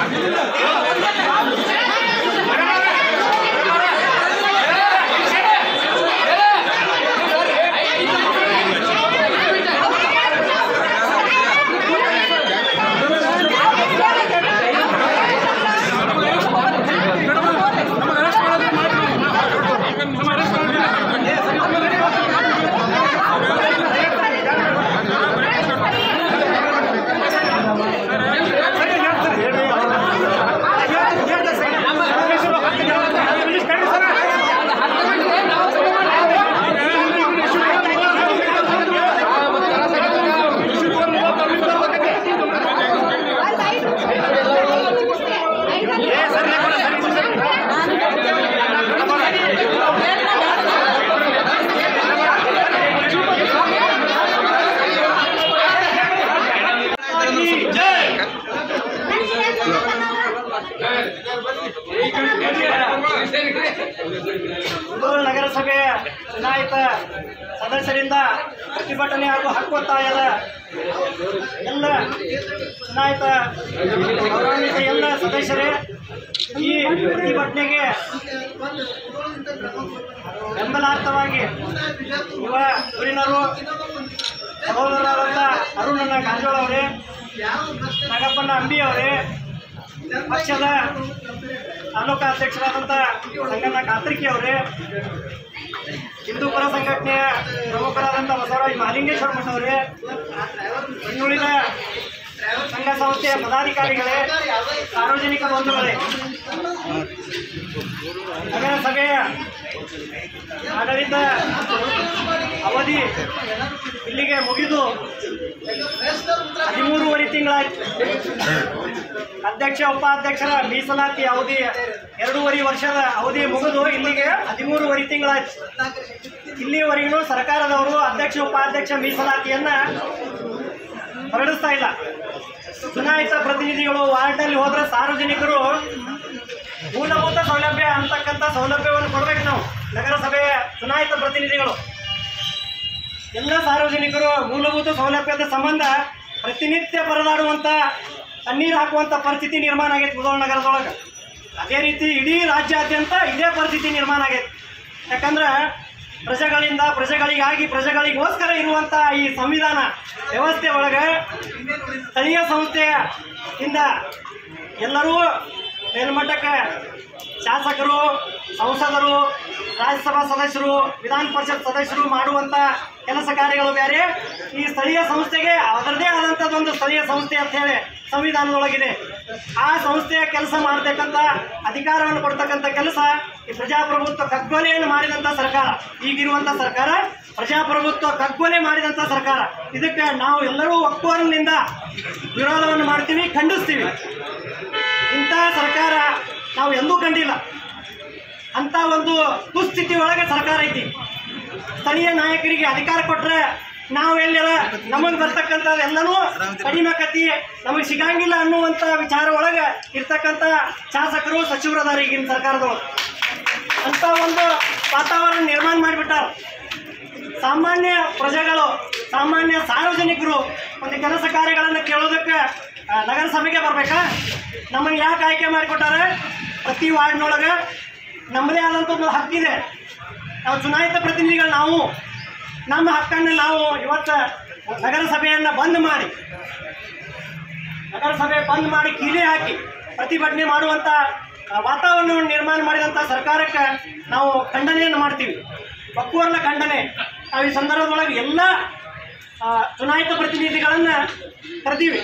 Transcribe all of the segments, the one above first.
ಕುಂದೂರು ನಗರಸಭೆಯ ಚುನಾಯಿತ ಸದಸ್ಯರಿಂದ ಪ್ರತಿಭಟನೆ ಹಾಗೂ ಹಕ್ಕೊತ್ತಾಯದ ಎಲ್ಲ ಚುನಾಯಿತ ಗೌರವಾನ್ವಿತ ಎಲ್ಲ ಸದಸ್ಯರೇ ಈ ಪ್ರತಿಭಟನೆಗೆ ಬೆಂಬಲಾರ್ಥವಾಗಿ ಯುವ ಧುರೀಣರು ಸಹೋದರರಾದಂಥ ಅರುಣಣ್ಣ ಕಾಂಜೋಳ ಅವರೇ ನಾಗಪ್ಪಣ್ಣ ಅಂಬಿ ಅವರೇ ಪಕ್ಷದ ತಾಲೂಕಾ ಅಧ್ಯಕ್ಷರಾದಂಥ ಸಂಗಣ್ಣ ಕಾತ್ರಿಕಿ ಅವರೇ ಹಿಂದೂ ಪರ ಸಂಘಟನೆಯ ಪ್ರಮುಖರಾದಂಥ ಬಸವರಾಜ್ ಮಹಾಲಿಂಗೇಶ್ವರ ಮಠ ಅವರೇ ಇನ್ನುಳಿದ ಸಂಘ ಸಂಸ್ಥೆಯ ಪದಾಧಿಕಾರಿಗಳೇ ಸಾರ್ವಜನಿಕ ಬಂಧುಗಳೇ ನಗರಸಭೆಯ ಆಡಳಿತ ಅವಧಿ ಇಲ್ಲಿಗೆ ಮುಗಿದು ಹದಿಮೂರುವರೆ ತಿಂಗಳಾಯ್ತು ಅಧ್ಯಕ್ಷ ಉಪಾಧ್ಯಕ್ಷರ ಮೀಸಲಾತಿ ಅವಧಿ ಎರಡೂವರೆ ವರ್ಷದ ಅವಧಿ ಮುಗಿದು ಇಲ್ಲಿಗೆ ಹದಿಮೂರುವರೆ ತಿಂಗಳಾಯ್ತು ಇಲ್ಲಿವರೆಗೂ ಸರ್ಕಾರದವರು ಅಧ್ಯಕ್ಷ ಉಪಾಧ್ಯಕ್ಷ ಮೀಸಲಾತಿಯನ್ನ ಹೊರಡಿಸ್ತಾ ಇಲ್ಲ ಚುನಾಯಿತ ಪ್ರತಿನಿಧಿಗಳು ವಾರ್ಡ್ನಲ್ಲಿ ಹೋದ್ರೆ ಸಾರ್ವಜನಿಕರು ಮೂಲಭೂತ ಸೌಲಭ್ಯ ಅಂತಕ್ಕಂಥ ಸೌಲಭ್ಯವನ್ನು ಕೊಡ್ಬೇಕು ನಾವು ನಗರಸಭೆಯ ಚುನಾಯಿತ ಪ್ರತಿನಿಧಿಗಳು ಎಲ್ಲ ಸಾರ್ವಜನಿಕರು ಮೂಲಭೂತ ಸೌಲಭ್ಯದ ಸಂಬಂಧ ಪ್ರತಿನಿತ್ಯ ಪರದಾಡುವಂಥ ತಣ್ಣೀರು ಹಾಕುವಂಥ ಪರಿಸ್ಥಿತಿ ನಿರ್ಮಾಣ ಆಗೈತೆ ಮುಧೋಳ ನಗರದೊಳಗೆ ಅದೇ ರೀತಿ ಇಡೀ ರಾಜ್ಯಾದ್ಯಂತ ಇದೇ ಪರಿಸ್ಥಿತಿ ನಿರ್ಮಾಣ ಆಗೈತೆ ಯಾಕಂದ್ರೆ ಪ್ರಜೆಗಳಿಂದ ಪ್ರಜೆಗಳಿಗಾಗಿ ಪ್ರಜೆಗಳಿಗೋಸ್ಕರ ಇರುವಂಥ ಈ ಸಂವಿಧಾನ ವ್ಯವಸ್ಥೆ ಒಳಗೆ ಸ್ಥಳೀಯ ಸಂಸ್ಥೆಯ ಇಂದ ಎಲ್ಲರೂ ಮೇಲ್ಮಟ್ಟಕ್ಕೆ ಶಾಸಕರು ಸಂಸದರು ರಾಜ್ಯಸಭಾ ಸದಸ್ಯರು ವಿಧಾನ ಪರಿಷತ್ ಸದಸ್ಯರು ಮಾಡುವಂಥ ಕೆಲಸ ಕಾರ್ಯಗಳು ಬೇರೆ ಈ ಸ್ಥಳೀಯ ಸಂಸ್ಥೆಗೆ ಅದರದೇ ಆದಂಥದ್ದೊಂದು ಸ್ಥಳೀಯ ಸಂಸ್ಥೆ ಅಂತ ಹೇಳಿ ಸಂವಿಧಾನದೊಳಗಿದೆ ಆ ಸಂಸ್ಥೆಯ ಕೆಲಸ ಮಾಡತಕ್ಕಂಥ ಅಧಿಕಾರವನ್ನು ಕೊಡ್ತಕ್ಕಂಥ ಕೆಲಸ ಈ ಪ್ರಜಾಪ್ರಭುತ್ವ ಕಗ್ಗೊಲೆಯನ್ನು ಮಾಡಿದಂಥ ಸರ್ಕಾರ ಈಗಿರುವಂಥ ಸರ್ಕಾರ ಪ್ರಜಾಪ್ರಭುತ್ವ ಕಗ್ಗೊಲೆ ಮಾಡಿದಂಥ ಸರ್ಕಾರ ಇದಕ್ಕೆ ನಾವು ಎಲ್ಲರೂ ಒಕ್ಕೊರಲಿನಿಂದ ವಿರೋಧವನ್ನು ಮಾಡ್ತೀವಿ ಖಂಡಿಸ್ತೀವಿ ಇಂಥ ಸರ್ಕಾರ ನಾವು ಎಂದೂ ಕಂಡಿಲ್ಲ ಅಂತ ಒಂದು ದುಸ್ಥಿತಿ ಒಳಗೆ ಸರ್ಕಾರ ಐತಿ ಸ್ಥಳೀಯ ನಾಯಕರಿಗೆ ಅಧಿಕಾರ ಕೊಟ್ರೆ ನಾವು ಎಲ್ಲರ ನಮಗೆ ಬರ್ತಕ್ಕಂಥದ್ದು ಎಲ್ಲನೂ ಕಡಿಮೆ ಕತ್ತಿ ನಮಗೆ ಸಿಗಂಗಿಲ್ಲ ಅನ್ನುವಂಥ ವಿಚಾರ ಒಳಗೆ ಇರ್ತಕ್ಕಂಥ ಶಾಸಕರು ಸಚಿವರದಾರ ಈಗಿನ ಸರ್ಕಾರದೊಳಗೆ ಅಂತ ಒಂದು ವಾತಾವರಣ ನಿರ್ಮಾಣ ಮಾಡಿಬಿಟ್ಟಾರ ಸಾಮಾನ್ಯ ಪ್ರಜೆಗಳು ಸಾಮಾನ್ಯ ಸಾರ್ವಜನಿಕರು ಒಂದು ಕೆಲಸ ಕಾರ್ಯಗಳನ್ನು ಕೇಳೋದಕ್ಕೆ ಆ, ನಗರಸಭೆಗೆ ಬರಬೇಕಾ ನಮಗೆ ಯಾಕೆ ಆಯ್ಕೆ ಮಾಡಿಕೊಟ್ಟಾರೆ ಪ್ರತಿ ವಾರ್ಡ್ನೊಳಗೆ ನಮ್ಮದೇ ಆದಂಥ ಒಂದು ಹಕ್ಕಿದೆ ನಾವು ಚುನಾಯಿತ ಪ್ರತಿನಿಧಿಗಳು ನಾವು ನಮ್ಮ ಹಕ್ಕನ್ನು ನಾವು ಇವತ್ತು ನಗರಸಭೆಯನ್ನು ಬಂದ್ ಮಾಡಿ ನಗರಸಭೆ ಬಂದ್ ಮಾಡಿ ಕೀಲಿ ಹಾಕಿ ಪ್ರತಿಭಟನೆ ಮಾಡುವಂಥ ಆ, ವಾತಾವರಣವನ್ನು ನಿರ್ಮಾಣ ಮಾಡಿದಂಥ ಸರ್ಕಾರಕ್ಕೆ ನಾವು ಖಂಡನೆಯನ್ನು ಮಾಡ್ತೀವಿ ಒಕ್ಕೂರಲ ಖಂಡನೆ ನಾವು ಈ ಸಂದರ್ಭದೊಳಗೆ ಎಲ್ಲ ಆ, ಚುನಾಯಿತ ಪ್ರತಿನಿಧಿಗಳನ್ನು ಕರೆದೀವಿ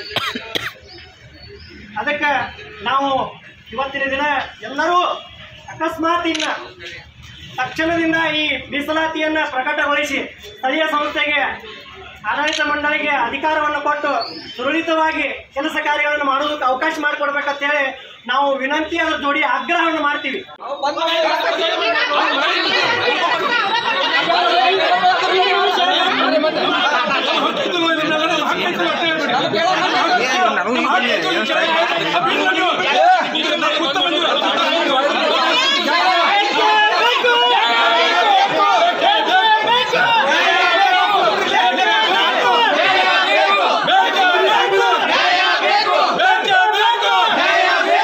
ಅದಕ್ಕೆ ನಾವು ಇವತ್ತಿನ ದಿನ ಎಲ್ಲರೂ ಅಕಸ್ಮಾತ್ ಇನ್ನ ತಕ್ಷಣದಿಂದ ಈ ಮೀಸಲಾತಿಯನ್ನು ಪ್ರಕಟಗೊಳಿಸಿ ಸ್ಥಳೀಯ ಸಂಸ್ಥೆಗೆ ಆಡಳಿತ ಮಂಡಳಿಗೆ ಅಧಿಕಾರವನ್ನು ಕೊಟ್ಟು ಸುರಳಿತವಾಗಿ ಕೆಲಸ ಕಾರ್ಯಗಳನ್ನು ಮಾಡೋದಕ್ಕೆ ಅವಕಾಶ ಮಾಡಿಕೊಡ್ಬೇಕಂತ ಹೇಳಿ ನಾವು ವಿನಂತಿಯ ಜೋಡಿ ಆಗ್ರಹವನ್ನು ಮಾಡ್ತೀವಿ ಬೇಕು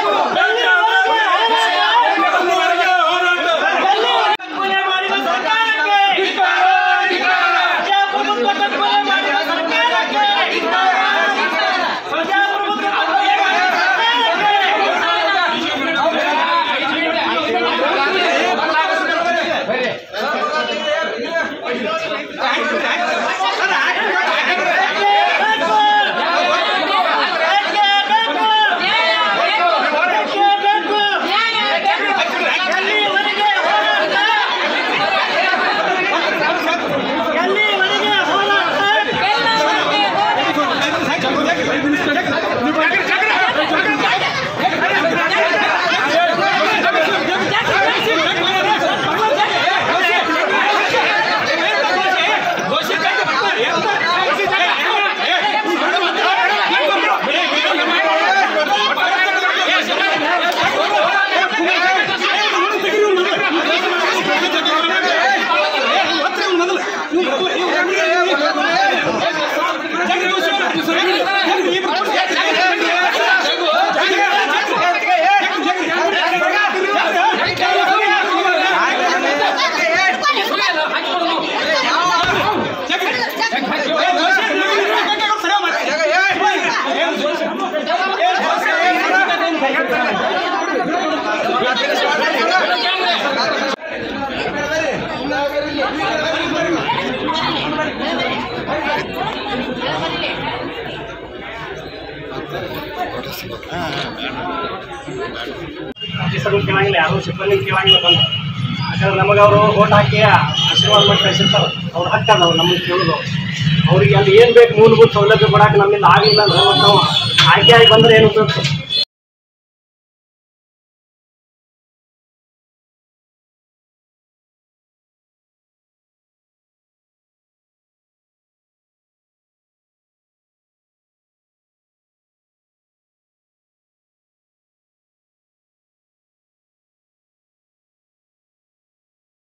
ಆಫೀಸರ್ನ ಕೇಳಂಗಿಲ್ಲ ಯಾರು ಸಿಬ್ಬಂದಿ ಕೇಳಂಗಿಲ್ಲ ಬಂದು ಯಾಕಂದ್ರೆ ನಮಗೆ ಅವರು ಓಟ್ ಹಾಕಿ ಆಶೀರ್ವಾದ ಮಾಡಿ ಕಳಿಸಿರ್ತಾರೆ ಅವ್ರ ಹಕ್ಕ ಅದಾವ ನಮಗೆ ಕೇಳೋದು ಅವ್ರಿಗೆ ಅಲ್ಲಿ ಏನು ಬೇಕು ಮೂಲಭೂತ ಸೌಲಭ್ಯ ಕೊಡಕ್ಕೆ ನಮ್ಮಿಂದ ಆಗಿಲ್ಲ ಅಂದ್ರೆ ಮತ್ತೆ ನಾವು ಆಯ್ಕೆ ಆಗಿ ಬಂದ್ರೆ ಏನು ಉಪಯೋಗ